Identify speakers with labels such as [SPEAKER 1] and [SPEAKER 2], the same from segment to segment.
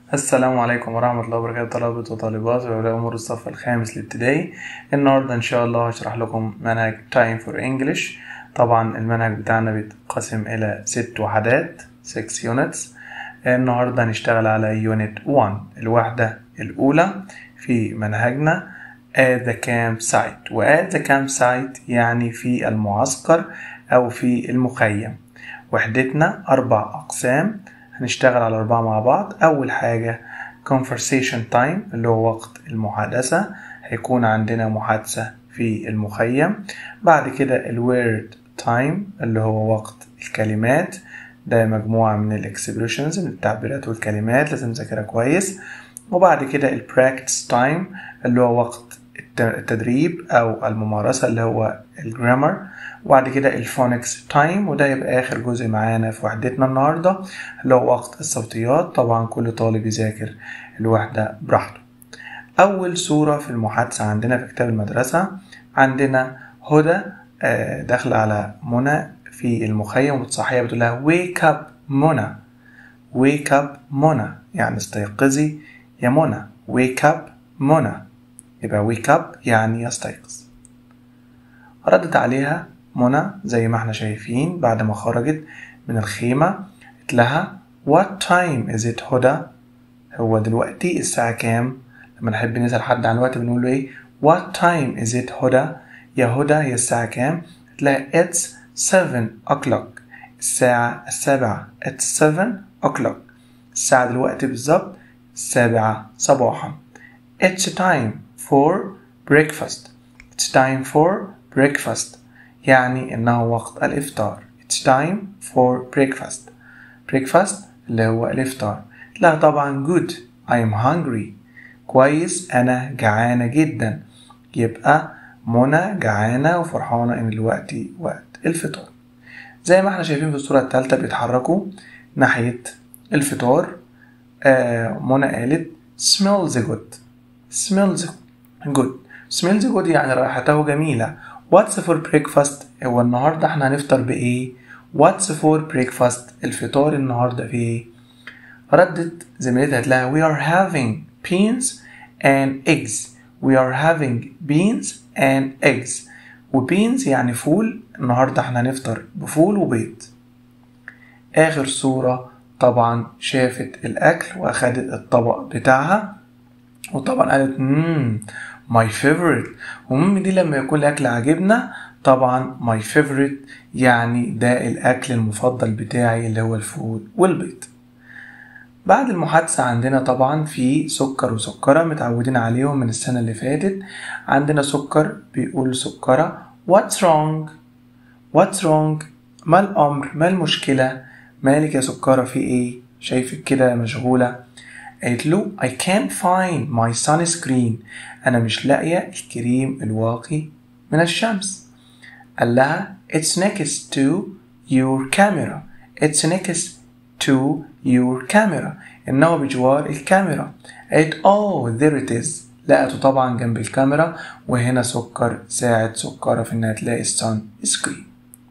[SPEAKER 1] السلام عليكم ورحمة الله وبركاته طلبة وطالبات وأولياء أمور الصف الخامس الابتدائي النهاردة إن شاء الله هشرح لكم منهج Time for English طبعا المنهج بتاعنا بيتقسم إلى ست وحدات 6 units النهاردة هنشتغل على Unit 1 الوحدة الأولى في منهجنا at the campsite و at the campsite يعني في المعسكر أو في المخيم وحدتنا أربع أقسام هنشتغل على أربعة مع بعض أول حاجة conversation time اللي هو وقت المحادثة هيكون عندنا محادثة في المخيم بعد كده ال word time اللي هو وقت الكلمات ده مجموعة من الاكسبريشنز من التعبيرات والكلمات لازم نذاكرها كويس وبعد كده ال practice time اللي هو وقت التدريب أو الممارسة اللي هو الجرامر وبعد كده الفونكس تايم وده يبقى آخر جزء معانا في وحدتنا النهاردة اللي هو وقت الصوتيات طبعا كل طالب يذاكر الوحدة براحته أول صورة في المحادثة عندنا في كتاب المدرسة عندنا هدى داخلة على منى في المخيم وبتصحيها بتقول لها wake up منى wake up منى يعني استيقظي يا منى wake up منى يبقى wake up يعني يستيقظ ردت عليها منى زي ما احنا شايفين بعد ما خرجت من الخيمة قلت لها what time is it هدى هو دلوقتي الساعة كام لما نحب نسأل حد عن الوقت بنقول له ايه what time is it هدى يا هدى هي الساعة كام قلت لها it's 7 o'clock الساعة السابعة it's 7 o'clock الساعة دلوقتي بالظبط السابعة صباحا it's time for breakfast it's time for breakfast يعني إنه وقت الإفطار It's time for breakfast breakfast اللي هو الإفطار لا طبعا good I'm hungry كويس أنا جعانة جدا يبقى منى جعانة وفرحانة إن الوقت وقت الفطار زي ما احنا شايفين في الصورة الثالثة بيتحركوا ناحية الفطار آه منى قالت smells good smells good smells good يعني رائحته جميلة What's for breakfast هو النهاردة احنا هنفطر بإيه؟ What's for breakfast الفطار النهاردة فيه إيه؟ ردت زميلتها قالت لها We are having beans and eggs We are having beans and eggs وبينز يعني فول النهاردة احنا هنفطر بفول وبيض آخر صورة طبعا شافت الأكل وأخدت الطبق بتاعها وطبعا قالت مم ماي فيفورت ومم دي لما يكون الاكل عاجبنا طبعا ماي فيفورت يعني ده الاكل المفضل بتاعي اللي هو الفول والبيض بعد المحادثة عندنا طبعا في سكر وسكرة متعودين عليهم من السنة اللي فاتت عندنا سكر بيقول سكرة what's wrong what's wrong ما الأمر ما المشكلة مالك يا سكرة في ايه شايفك كده مشغولة قالت له I can't find my sunscreen أنا مش لاقية الكريم الواقي من الشمس قال لها It's next to your camera It's next to your camera إنه بجوار الكاميرا قالت Oh there it is لقته طبعا جنب الكاميرا وهنا سكر ساعد سكرة في إنها تلاقي السان سكرين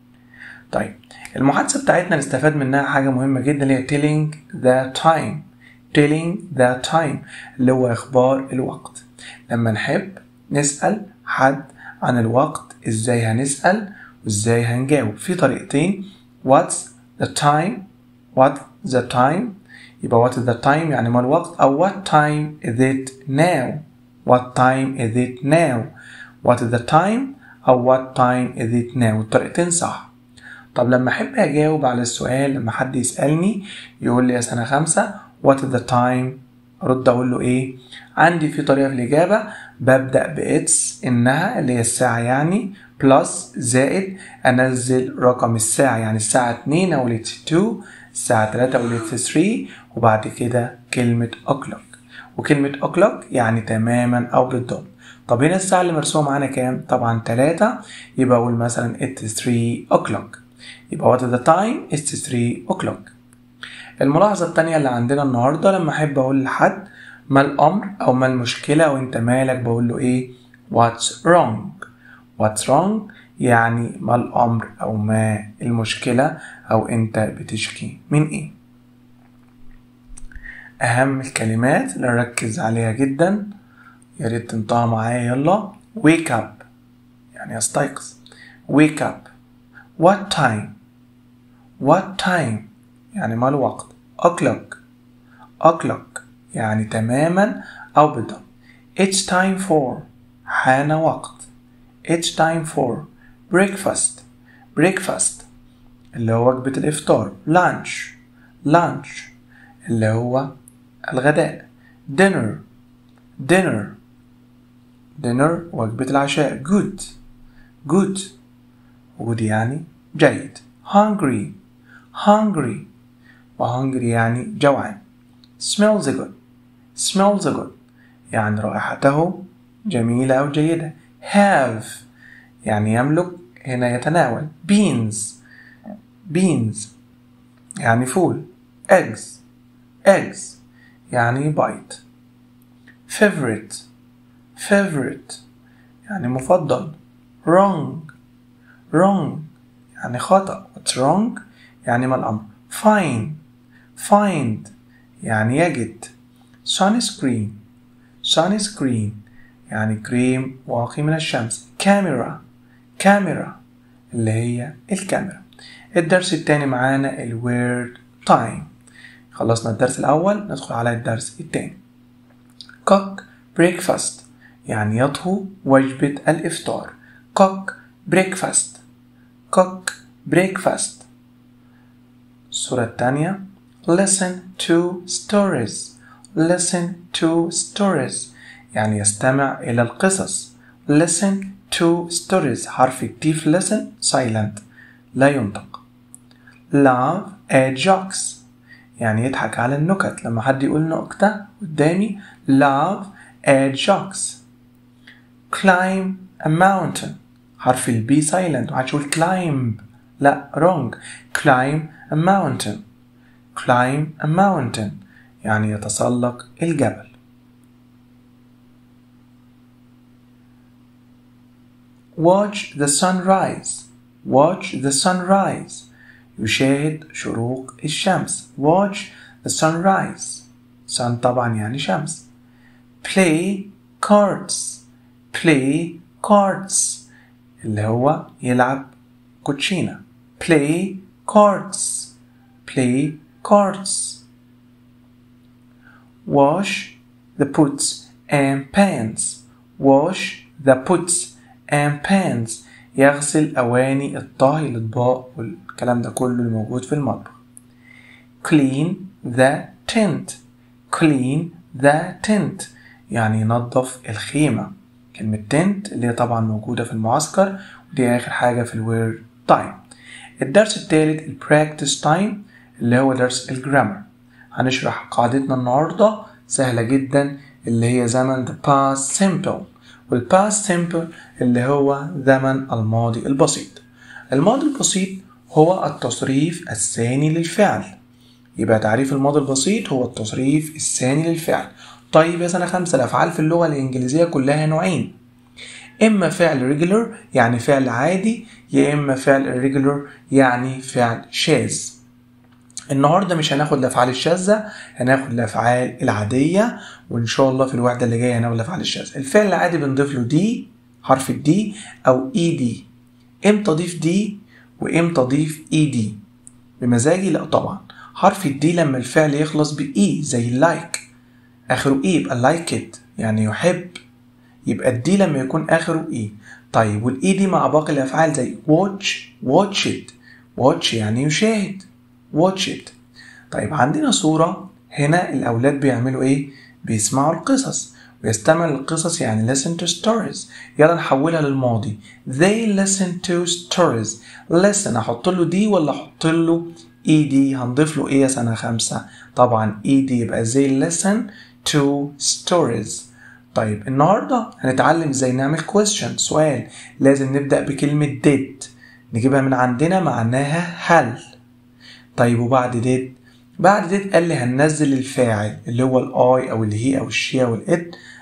[SPEAKER 1] طيب المحادثة بتاعتنا نستفاد منها حاجة مهمة جدا اللي هي telling the time telling the time اللي هو إخبار الوقت لما نحب نسأل حد عن الوقت إزاي هنسأل وإزاي هنجاوب في طريقتين what's the time what the time يبقى what is the time يعني ما الوقت أو what time is it now what time is it now what is the time أو what time is it now الطريقتين صح طب لما أحب أجاوب على السؤال لما حد يسألني يقول لي يا سنة خمسة what is the time أرد أقول له إيه عندي في طريقة في الإجابة ببدأ بإتس إنها اللي هي الساعة يعني بلس زائد أنزل رقم الساعة يعني الساعة 2 أقول اتس 2 الساعة 3 أقول اتس 3 وبعد كده كلمة o'clock وكلمة o'clock يعني تماما أو بالضبط طب هنا الساعة اللي مرسومة معانا كام؟ طبعا 3 يبقى أقول مثلا اتس 3 o'clock يبقى what is the time? it's 3 o'clock الملاحظة التانية اللي عندنا النهاردة لما أحب أقول لحد ما الأمر أو ما المشكلة أو أنت مالك بقول له إيه what's wrong what's wrong يعني ما الأمر أو ما المشكلة أو أنت بتشكي من إيه أهم الكلمات اللي نركز عليها جدا يا ريت تنطقها معايا يلا wake up يعني استيقظ wake up what time what time يعني ما الوقت o'clock o'clock يعني تماما أو بالضبط it's time for حان وقت it's time for breakfast breakfast اللي هو وجبة الإفطار lunch lunch اللي هو الغداء dinner dinner dinner وجبة العشاء good good good يعني جيد hungry hungry وhungry يعني جوعان smells good smells good يعني رائحته جميلة أو جيدة have يعني يملك هنا يتناول beans beans يعني فول eggs eggs يعني بيض favorite favorite يعني مفضل wrong wrong يعني خطأ what's wrong يعني ما الأمر find find يعني يجد sunscreen sunscreen يعني كريم واقي من الشمس كاميرا كاميرا اللي هي الكاميرا الدرس التاني معانا الويرد تايم خلصنا الدرس الأول ندخل على الدرس التاني cook breakfast يعني يطهو وجبة الإفطار cook breakfast cook breakfast الصورة الثانية listen to stories listen to stories يعني يستمع إلى القصص listen to stories حرف التي في listen silent لا ينطق laugh at jokes يعني يضحك على النكت لما حد يقول نكتة قدامي laugh at jokes climb a mountain حرف البي silent وحد يقول climb لا wrong climb a mountain climb a mountain يعني يتسلق الجبل watch the sunrise watch the sunrise يشاهد شروق الشمس watch the sunrise sun طبعا يعني شمس play cards play cards اللي هو يلعب كوتشينة play cards play cards wash the pots and pans wash the pots and pans يغسل أواني الطهي الأطباق والكلام ده كله اللي موجود في المطبخ clean the tent clean the tent يعني ينظف الخيمة كلمة tent اللي هي طبعا موجودة في المعسكر ودي آخر حاجة في الوير تايم الدرس الثالث البراكتس تايم اللي هو درس الجرامر هنشرح قاعدتنا النهاردة سهلة جدا اللي هي زمن the past simple والpast simple اللي هو زمن الماضي البسيط الماضي البسيط هو التصريف الثاني للفعل يبقى تعريف الماضي البسيط هو التصريف الثاني للفعل طيب يا سنة خمسة الأفعال في اللغة الإنجليزية كلها نوعين إما فعل regular يعني فعل عادي يا إما فعل irregular يعني فعل شاذ النهارده مش هناخد الافعال الشاذه هناخد الافعال العاديه وان شاء الله في الوحده اللي جايه هناخد الافعال الشاذه الفعل العادي بنضيف له دي حرف الدي او اي دي امتى اضيف دي وامتى اضيف اي دي بمزاجي لا طبعا حرف الدي لما الفعل يخلص باي زي لايك اخره اي يبقى لايك like it يعني يحب يبقى الدي لما يكون اخره اي طيب والاي دي مع باقي الافعال زي watch watch it watch يعني يشاهد watch it طيب عندنا صورة هنا الأولاد بيعملوا إيه؟ بيسمعوا القصص ويستمع للقصص يعني listen to stories يلا نحولها للماضي they listen to stories listen أحط له دي ولا أحط له اي دي هنضيف له إيه يا سنة خمسة طبعا اي دي يبقى they listen to stories طيب النهاردة هنتعلم ازاي نعمل question سؤال لازم نبدأ بكلمة did نجيبها من عندنا معناها هل طيب وبعد ديت بعد ديت قال لي هننزل الفاعل اللي هو الاي او الهي او الشي او الات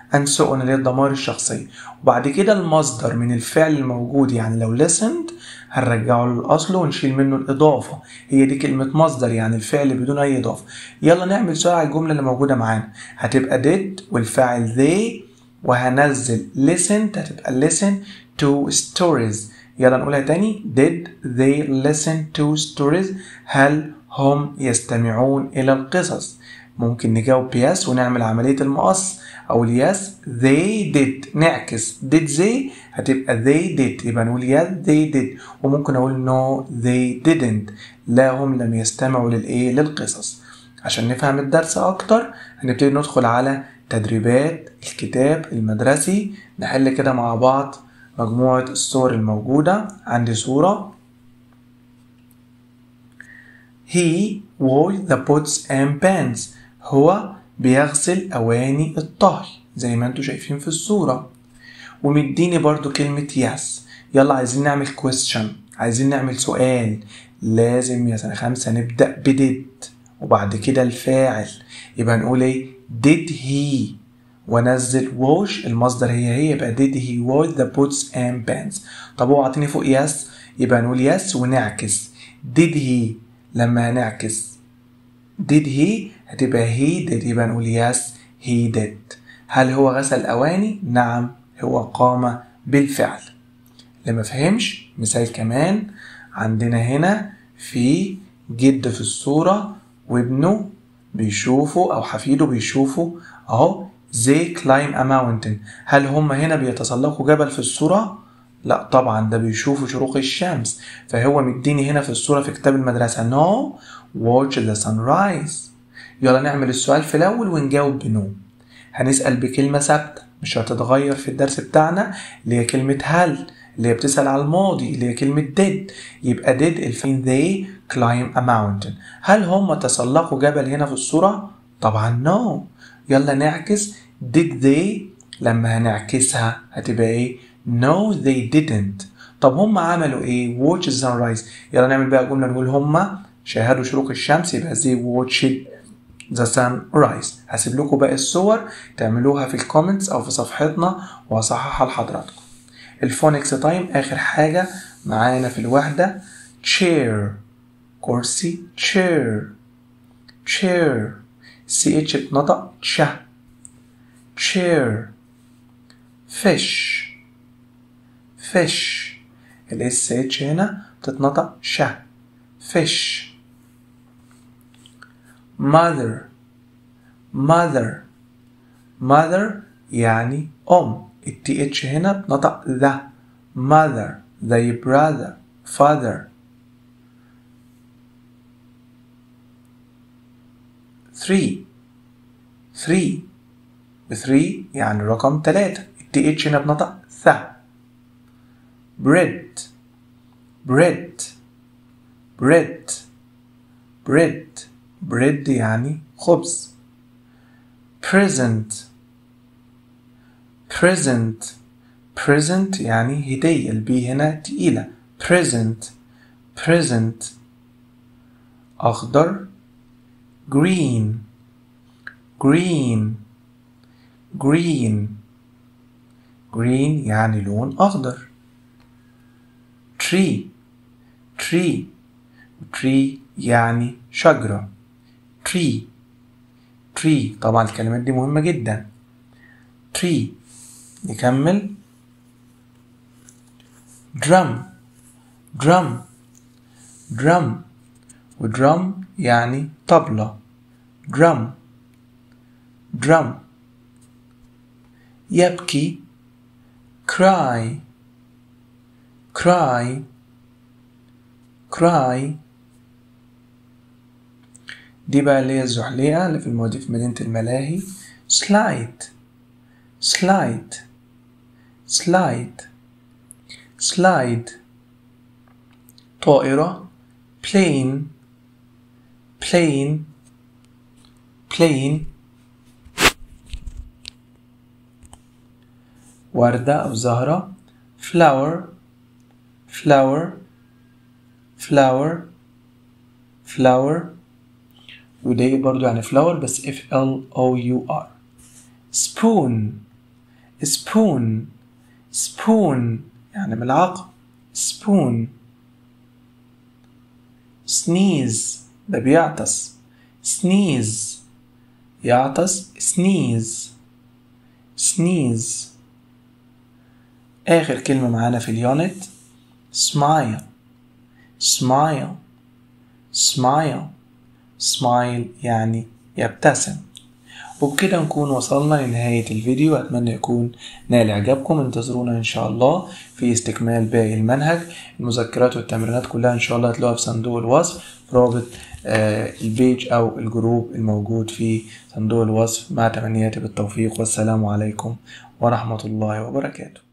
[SPEAKER 1] and so on اللي هي الضمائر الشخصية وبعد كده المصدر من الفعل الموجود يعني لو listened هنرجعه للأصل ونشيل منه الإضافة هي دي كلمة مصدر يعني الفعل بدون أي إضافة يلا نعمل سؤال على الجملة اللي موجودة معانا هتبقى did والفاعل they وهنزل listened هتبقى listen to stories يلا نقولها تاني did they listen to stories هل هم يستمعون إلى القصص ممكن نجاوب يس ونعمل عملية المقص أو يس they did نعكس did they هتبقى they did يبقى نقول yes they did وممكن أقول no they didn't لا هم لم يستمعوا للإيه للقصص عشان نفهم الدرس أكتر هنبتدي ندخل على تدريبات الكتاب المدرسي نحل كده مع بعض مجموعة الصور الموجودة عندي صورة He washed the pots and pans هو بيغسل أواني الطهي زي ما انتوا شايفين في الصورة ومديني برضو كلمة يس يلا عايزين نعمل question عايزين نعمل سؤال لازم يا سنة خمسة نبدأ بديد وبعد كده الفاعل يبقى نقول ايه did he وانزل wash المصدر هي هي يبقى did he wash the pots and pans طب هو عاطيني فوق يس يبقى نقول يس ونعكس did he لما هنعكس did he هتبقى he did يبقى نقول yes he did هل هو غسل أواني؟ نعم هو قام بالفعل اللي ما فهمش مثال كمان عندنا هنا في جد في الصورة وابنه بيشوفوا أو حفيده بيشوفوا أهو they climb a mountain هل هم هنا بيتسلقوا جبل في الصورة؟ لا طبعا ده بيشوفوا شروق الشمس فهو مديني هنا في الصورة في كتاب المدرسة no watch the sunrise يلا نعمل السؤال في الأول ونجاوب بنو هنسأل بكلمة ثابتة مش هتتغير في الدرس بتاعنا اللي هي كلمة هل اللي هي بتسأل على الماضي اللي هي كلمة did يبقى did الفين they climb a mountain هل هم تسلقوا جبل هنا في الصورة؟ طبعا no يلا نعكس did they لما هنعكسها هتبقى ايه؟ no they didn't طب هم عملوا ايه؟ watch the sunrise يلا نعمل بقى جملة نقول هم شاهدوا شروق الشمس يبقى they watched the sunrise هسيب لكم باقي الصور تعملوها في الكومنتس او في صفحتنا وهصححها لحضراتكم الفونكس تايم اخر حاجة معانا في الوحدة chair كرسي chair chair سي اتش اتنطق تشا chair fish fish الاس اتش هنا بتتنطق شا fish mother mother mother يعني أم التي اتش هنا بنطق the mother زي brother father three three three يعني رقم تلاتة التي اتش هنا بنطق th bread bread bread bread bread يعني خبز present present present يعني هدية البي هنا تقيلة present present أخضر green green green green يعني لون أخضر tree tree tree يعني شجرة tree tree طبعا الكلمات دي مهمة جدا tree نكمل drum drum drum ودرام يعني طبلة drum drum يبكي cry cry cry دي بقى اللي هي الزحليقة اللي في الماضي في مدينة الملاهي slide slide slide slide طائرة plane plane plane وردة أو زهرة flower flower flower flower ودي برضو يعني flower بس F L O U R spoon spoon spoon يعني ملعقة spoon sneeze ده بيعطس sneeze يعطس sneeze sneeze آخر كلمة معانا في اليونت smile smile smile smile يعني يبتسم وبكده نكون وصلنا لنهاية الفيديو أتمنى يكون نال إعجابكم انتظرونا إن شاء الله في استكمال باقي المنهج المذكرات والتمرينات كلها إن شاء الله هتلاقوها في صندوق الوصف في رابط آه البيج أو الجروب الموجود في صندوق الوصف مع تمنياتي بالتوفيق والسلام عليكم ورحمة الله وبركاته